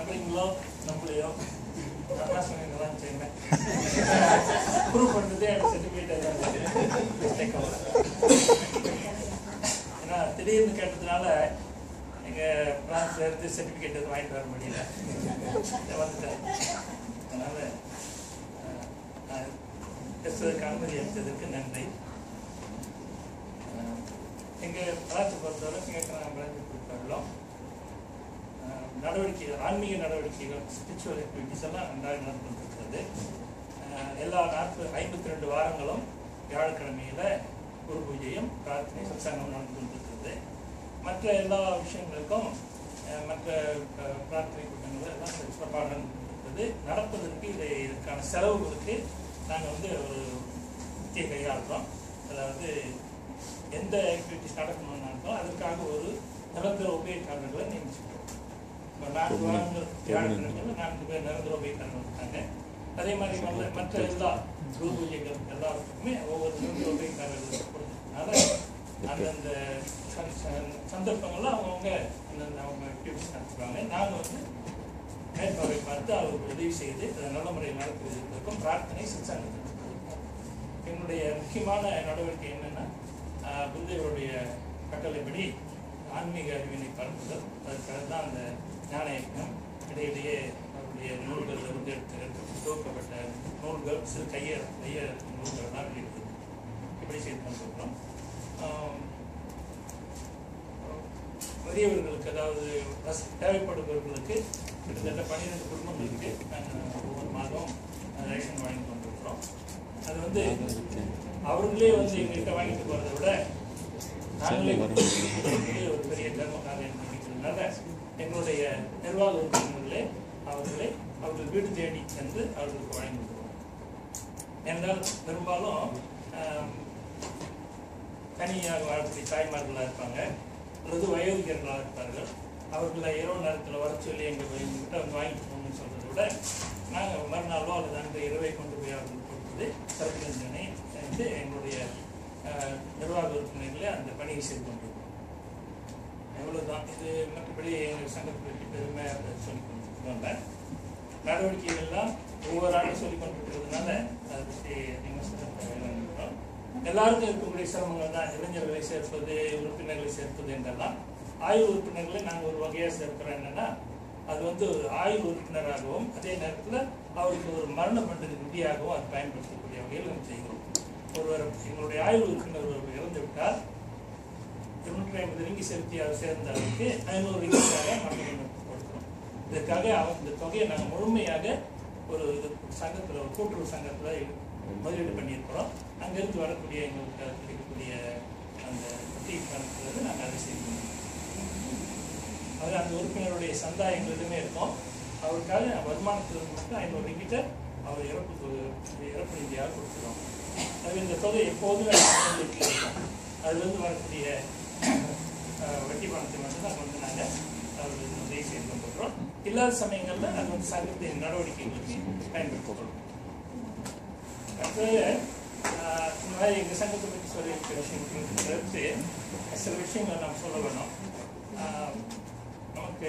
நம்புறீங்களோ நம்பலையோ நான் சொன்னீங்களான்னு செய்யுங்க ப்ரூவ் பண்ணுறதே எனக்கு சர்டிஃபிகேட் தான் ஏன்னா திடீர்னு கேட்டதுனால எங்கள் பிரான்ஸ்ல இருந்து சர்டிஃபிகேட் எதுவும் வாங்கிட்டு வர முடியல இதை வந்துட்டேன் அதனால அஹ், நான் பேசுவதற்கு அனுமதி அளித்ததற்கு நன்றி அஹ், எங்க பிரான்ஸை பொறுத்தவரை கேட்குறாங்க விளங்கி கொடுத்தாலும் நடவடிக்கைகள் ஆன்மீக நடவடிக்கைகள் ஸ்பிரிச்சுவல் ஆக்டிவிட்டிஸ் எல்லாம் நன்றாக நடந்து கொண்டிருக்கிறது அஹ், எல்லா நாற்பது ஐம்பத்தி ரெண்டு வாரங்களும் வியாழக்கிழமையில குரு பூஜையும் பிரார்த்தனை சத்சங்கம் நடந்து கொண்டிருக்கிறது மற்ற எல்லா விஷயங்களுக்கும் அஹ், மற்ற அஹ், பிரார்த்தனை கூட்டங்கள் எல்லாம் சிறப்பாக நடந்திருக்கிறது நடப்பதற்கு இதை இதற்கான செலவுகளுக்கு நாங்கள் வந்து ஒரு யுக்தியை கையாளுறோம் அதாவது எந்த ஆக்டிவிட்டிஸ் நடக்கணும்னாலும் அதற்காக ஒரு நிரந்தர உபயோகக்காரர்களை நியமிச்சிருக்கோம் இப்போ நான்கு வாரங்கள் வியாழக்கிழமையில் நான்கு பேர் நிரந்தர உபயோகக்காரர்கள் இருக்காங்க அதே மாதிரி மற்ற- மற்ற எல்லா குரு பூஜைகள் எல்லாத்துக்குமே ஒவ்வொரு நிரந்தர உபயோகக்காரர்கள் கொடுத்ததுனால அந்தந்த சந்த- சந்த- சந்தர்ப்பங்கள்ல அவங்கவுங்க அந்தந்த அவங்க ஆக்டிவிட்டிஸ் நடத்துவாங்க நாங்கள் வந்து மேற்பார்வை பார்த்து அவருக்கு உதவி செய்து அதை நல்ல முறையில் நடத்துவதற்கும் பிரார்த்தனை சத்சங்கத்தில் என்னுடைய முக்கியமான நடவடிக்கை என்னன்னா ஆஹ், புத்தருடைய கட்டளைப்படி ஆன்மீக அறிவினை பரப்புதல் அதற்காக தான் அந்த ஞான இயக்கம் இடையிடையே அவருடைய நூல்கள் இருந்து எடுத்து எடுத்து துவக்கப்பட்ட நூல்கள் சிறு கைய கைய நூல்கள் எல்லாம் வெளியிட்டு இப்படி செய்து கொண்டிருக்கிறோம் ஆம், பெரியவர்களுக்கு அதாவது வச- தேவைப்படுபவர்களுக்கு கிட்டத்தட்ட பன்னிரெண்டு குடும்பங்களுக்கு நாங்கள் ஒவ்வொரு மாதம் ரேஷன் வாங்கி கொண்டிருக்கிறோம் அது வந்து அவர்களே வந்து எங்கள்கிட்ட வாங்கிட்டு போறதை விட நாங்களே கொடுக்கறது ஒரு பெரிய தர்மமாக நினைக்கிறதுனால எங்களுடைய நிர்வாக உறுப்பினர்களே அவர்களே அவர்கள் வீடு தேடி சென்று அவர்களுக்கு வழங்கி கொடுக்கிறோம் என்றால் பெரும்பாலும் ஆம், தனியாக வாழக்கூடிய தாய்மார்களாக இருப்பாங்க அல்லது வயோதிகர்களாக இருப்பார்கள் அவர்களை இரவு நேரத்தில் வர சொல்லி எங்கள் எங்ககிட்ட வந்து வாங்கிட்டு போகணும்னு சொல்றதை விட நாங்கள் மறுநாளோ அல்லது அந்த இரவை கொண்டு போய் அவர்களுக்கு கொடுப்பது சரபிரஞ்சனை வந்து எங்களுடைய அஹ், நிர்வாக உறுப்பினர்களே அந்த பணியை செய்து கொண்டிருக்கிறோம் எவ்வளவுதான் இது மற்றபடி எங்கள் சங்கத்தை பற்றி பெருமையாக சொல்லிக் கொண்டிருக்கிறோம் நடவடிக்கைகள் எல்லாம் ஒவ்வொரு ஆண்டும் சொல்லிக் கொண்டிருக்கிறதுனால அதை பற்றி அதிகமாக சொல்ல தேவையில்லை எல்லாருக்கும் இருக்கக்கூடிய சிரமங்கள் தான் இளைஞர்களை சேர்ப்பது உறுப்பினர்களை சேர்ப்பது என்றெல்லாம் ஆய்வு உறுப்பினர்களை நாங்கள் ஒரு வகையாக சேர்க்கிறோம் என்னன்னா அது வந்து ஒரு ஆய்வு உறுப்பினராகவும் அதே நேரத்தில் அவருக்கு ஒரு மரண பண்டது நிதியாகவும் அது பயன்படுத்தக்கூடிய வகையில் நம்ம செய்கிறோம் ஒருவர் எங்களுடைய ஆய்வு உறுப்பினர் ஒருவர் இறந்து விட்டால் இருநூற்றி ஐம்பது ரிங்கி செலுத்தி அவர் சேர்ந்த அளவுக்கு ஐநூறு ரிங்கிக்காக மரணம் கொடுக்கிறோம் இதற்காக அவங்க இந்த தொகையை நாங்கள் முழுமையாக ஒரு இது சங்கத்தில் ஒரு கூட்டுறவு சங்கத்தில் முதலீடு பண்ணியிருக்கிறோம் அங்கிருந்து வரக்கூடிய எங்களுக்கு கிடைக்கக்கூடிய அந்த வட்டி பணத்தில் நாங்கள் அதை செய்வோம் அது அந்த உறுப்பினருடைய சந்தா எங்களிடமே இருக்கும் அவருக்காக வருமானத்திலிருந்து மட்டும் ஐநூறு ரிங்கிட்ட அவர் இறப்பு தொகை- இறப்பு நிதியாக கொடுத்துருவோம் அது இந்த தொகை எப்போதும் எங்களுக்கு இருக்கும் அதுலேருந்து வரக்கூடிய அஹ், வட்டி பணத்தை மட்டும் தான் வந்து நாங்கள் அவர்களுக்கு உதவி செய்து கொண்டிருக்கிறோம் இல்லாத சமயங்களில் அது வந்து சங்கத்தின் நடவடிக்கைகளுக்கு பயன்படுத்துகிறோம் அடுத்தது ஆஹ், இந்த மாதிரி எங்கள் சங்கத்தை பற்றி சொல்லியிருக்க விஷயங்களுக்கு தவிர்த்து சில விஷயங்களை நாம் சொல்ல வேணும் ஆஹ், நமக்கு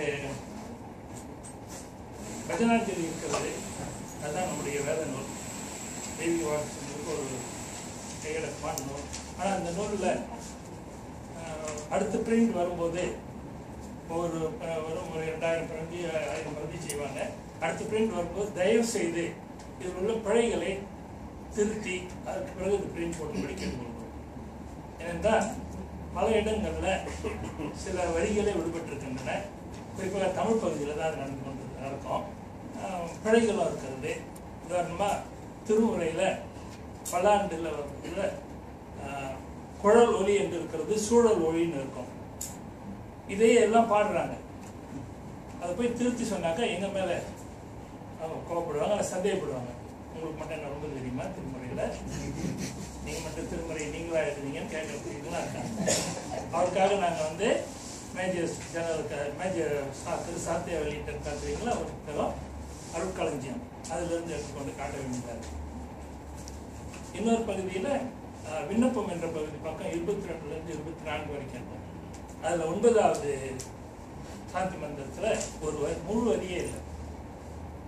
பஜனாஞ்சலி இருக்கிறது அதுதான் நம்முடைய வேத நூல் தெய்வீக வாழ்க்கைக்கு ஒரு கையடக்கமான நூல் ஆனால் அந்த நூலில் அடுத்த பிரிண்ட் வரும்போது ஒரு அஹ், வரும் ஒரு ரெண்டாயிரம் பிரதி ஆயிரம் பிரதி செய்வாங்க அடுத்த பிரிண்ட் வரும்போது தயவு செய்து இதில் உள்ள பிழைகளை திருத்தி அதுக்கு பிறகு இந்த பிரிண்ட் போட்டு படிக்கிறது ஏனென்றால் பல இடங்கள்ல சில வரிகளே விடுபட்டிருக்கின்றன குறிப்பாக தமிழ் பகுதியில் தான் அது நடந்து கொண்டு நடக்கும் ஆஹ் பிழைகளும் இருக்கிறது உதாரணமா திருமுறையில பல்லாண்டுல வரக்கூடிய ஆஹ், குழல் ஒலி என்று இருக்கிறது சூழல் ஒளின்னு இருக்கும் இதையே எல்லாம் பாடுறாங்க அதை போய் திருத்தி சொன்னாக்கா எங்க மேல அவங்க கோவப்படுவாங்க அல்ல சந்தேகப்படுவாங்க உங்களுக்கு மட்டும் என்ன ரொம்ப தெரியுமா திருமுறையில நீங்க மட்டும் திருமுறை நீங்களா எழுதுனீங்கன்னு கேட்கக்கூடியவங்களா இருக்காங்க அவருக்காக நாங்க வந்து மேஜர் ஜெனரல் மேஜர் சா- திரு சாத்தியா வெளியிட்ட காட்டுறீங்களா ஒரு புத்தகம் அருட்களஞ்சியம் அதுல இருந்து எடுத்துக்கொண்டு காட்ட வேண்டியதா இருக்கு இன்னொரு பகுதியில அஹ், விண்ணப்பம் என்ற பகுதி பக்கம் இருபத்தி ரெண்டுல இருந்து இருபத்தி நான்கு வரைக்கும் இருக்கும் அதுல ஒன்பதாவது சாந்தி மந்திரத்துல ஒரு வரி முழு வரியே இல்லை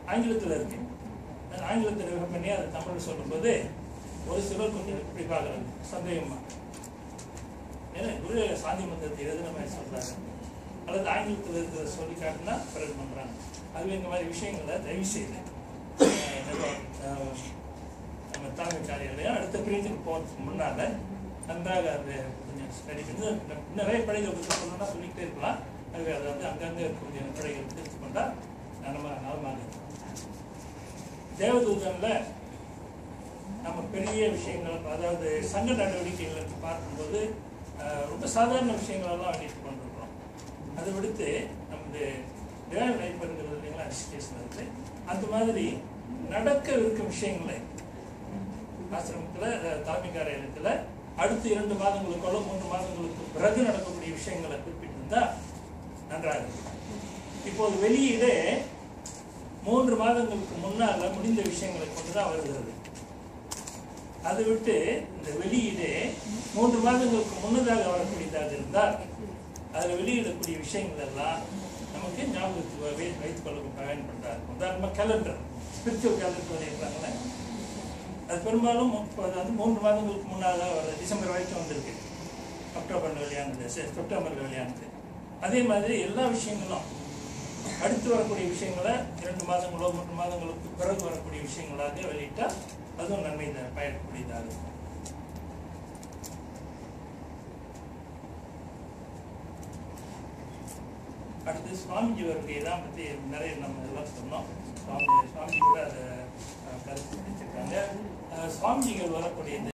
ஆங்கிலத்தில் இருக்கு அது ஆங்கிலத்தில் ரெஃபர் பண்ணி அதை தமிழ் சொல்லும்போது ஒரு சிலர் கொஞ்சம் இப்படி பார்க்குறாங்க சந்தேகமா ஏன்னா குரு சாந்தி மந்திரத்தை எழுதுன மாதிரி சொல்றாங்க அல்லது ஆங்கிலத்தில் இருக்கிறத சொல்லி காட்டினா பிறகு பண்றாங்க அது இந்த மாதிரி விஷயங்களை தயவு செய்து அஹ், நிர்வாகம், அஹ், நம்ம தலைமை காரியாலயம் அடுத்த பிரிவுக்கு போகிறதுக்கு முன்னால நன்றாக அது கொஞ்சம் ஸ்டடி பண்ணி இன்னும் நிறைய படைகள் பற்றி சொல்லணும்னா சொல்லிக்கிட்டே இருக்கலாம் அது அதை வந்து அங்கங்கே இருக்கக்கூடிய படைகள் தெரிஞ்சு கொண்டா நம்ம நலமாக இருக்கும் தேவதூதன்ல நம்ம பெரிய விஷயங்கள் அதாவது சங்க நடவடிக்கைகள் எடுத்து பார்க்கும்போது அஹ், ரொம்ப சாதாரண விஷயங்களெல்லாம் அடிட்டு கொண்டிருக்கிறோம் அதை விடுத்து நமது வேலை லைஃப்ங்கிறது இல்லைங்களா எஜுகேஷன் இருக்கு அந்த மாதிரி நடக்க இருக்கும் விஷயங்களை ஆசிரமத்தில் அஹ், தலைமை காரியாலயத்தில் அடுத்த இரண்டு மாதங்களுக்குள்ள மூன்று மாதங்களுக்கு பிறகு நடக்கக்கூடிய விஷயங்களை குறிப்பிட்டிருந்தா நன்றாக இருக்கும் இப்போது வெளியீடு மூன்று மாதங்களுக்கு முன்னால முடிந்த விஷயங்களை கொண்டு தான் வருகிறது அதை விட்டு இந்த வெளியீடு மூன்று மாதங்களுக்கு முன்னதாக வரக்கூடியதாக இருந்தால் அதில் வெளியிடக்கூடிய விஷயங்கள் எல்லாம் நமக்கு ஞாபகத்துக்கு வை- வைத்துக் கொள்ள பயன்படுத்தா இருக்கும் உதாரணமாக கேலண்டர் ஸ்பிரிச்சுவல் கேலண்டர் வெளியிடுறாங்களே அது பெரும்பாலும் இப்போ அது வந்து மூன்று மாதங்களுக்கு முன்னால் தான் வருது டிசம்பர் வரைக்கும் வந்திருக்கு அக்டோபரில் வெளியானது செ- செப்டம்பரில் வெளியானது அதே மாதிரி எல்லா விஷயங்களும் அடுத்து வரக்கூடிய விஷயங்களை இரண்டு மாதங்களோ மூன்று மாதங்களுக்கு பிறகு வரக்கூடிய விஷயங்களாக வெளியிட்டால் அதுவும் நன்மை த- பயன்படக்கூடியதாக இருக்கும் அடுத்து சுவாமிஜி வருகை தான் பற்றி நிறைய நம்ம எல்லாம் சொன்னோம் சுவாமி சுவாமி கூட அதை அஹ், கருத்து தெரிவிச்சிருக்காங்க அஹ், சுவாமிஜிகள் வரக்கூடிய இந்த